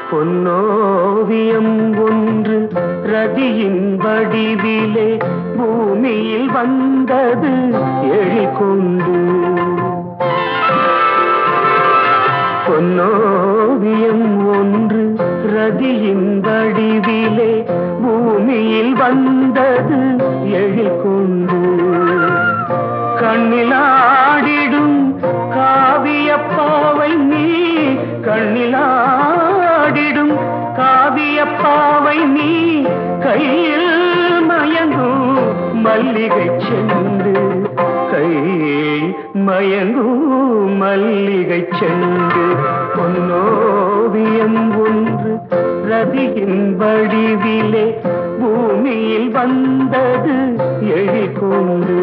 பொன்னோவியம் ஒன்று ரதியின் வடிவிலே பூமியில் வந்தது எழிற்கொண்டு பொன்னோவியம் ஒன்று ரதியின் வடிவிலே பூமியில் வந்தது எழிற்கொண்டு கண்ணிலாடிடும் காவியப்பாவை நீ கண்ணிலாடிடும் காவியப்பாவை நீ கையில் மயங்கும் மல்லிகை செண்டு கை மயங்கும் மல்லிகை செண்டு பொன்னோவியம் ஒன்று ரதியின் வடிவிலே பூமியில் வந்தது எழிற்கொண்டு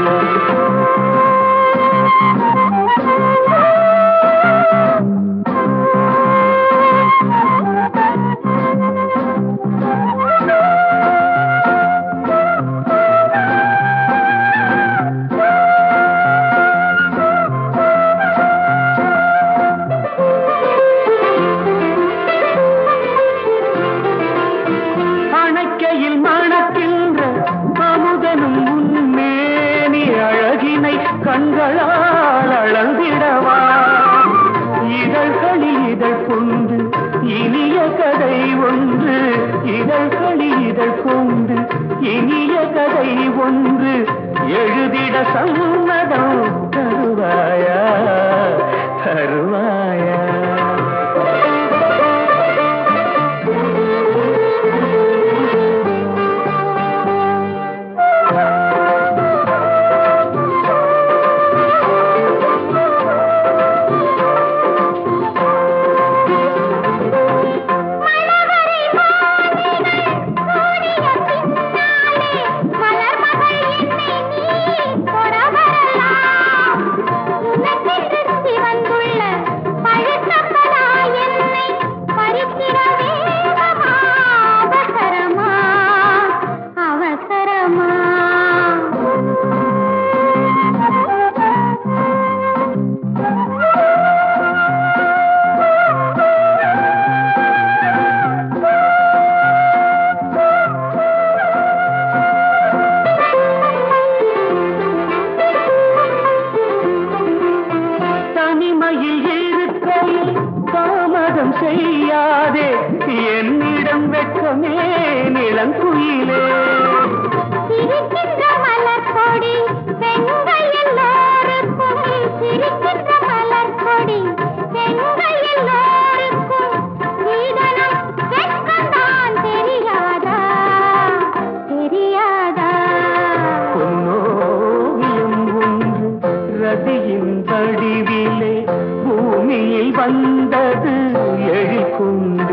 அணைக்கையில் மணக்கின்ற அமுதனும் உன்மேனி அழகினை கண்களால் அளந்திடவா இதழ்களில் இதழ் கொண்டு இனிய கதை ஒன்று இதழ்களில் இதழ் கொண்டு இனிய கதை ஒன்று எழுதிட சம்மதம் தருவாயா தருவாயா தனிமையில் இருக்கையில் தாமதம் செய்யாதே என்னிடம் வெட்கமே நிலங்குயிலே சிரிக்கின்ற மலர் கொடி பெண்கள் எல்லோருக்கும் சிரிக்கின்ற மலர் கொடி பெண்கள் எல்லோருக்கும் சீதனம் வெட்கம்தான் தெரியாதா தெரியாதா பொன்னோவியம் ஒன்று ரதியின் வடிவிலே பூமியில் வந்தது எழிற்கொண்டு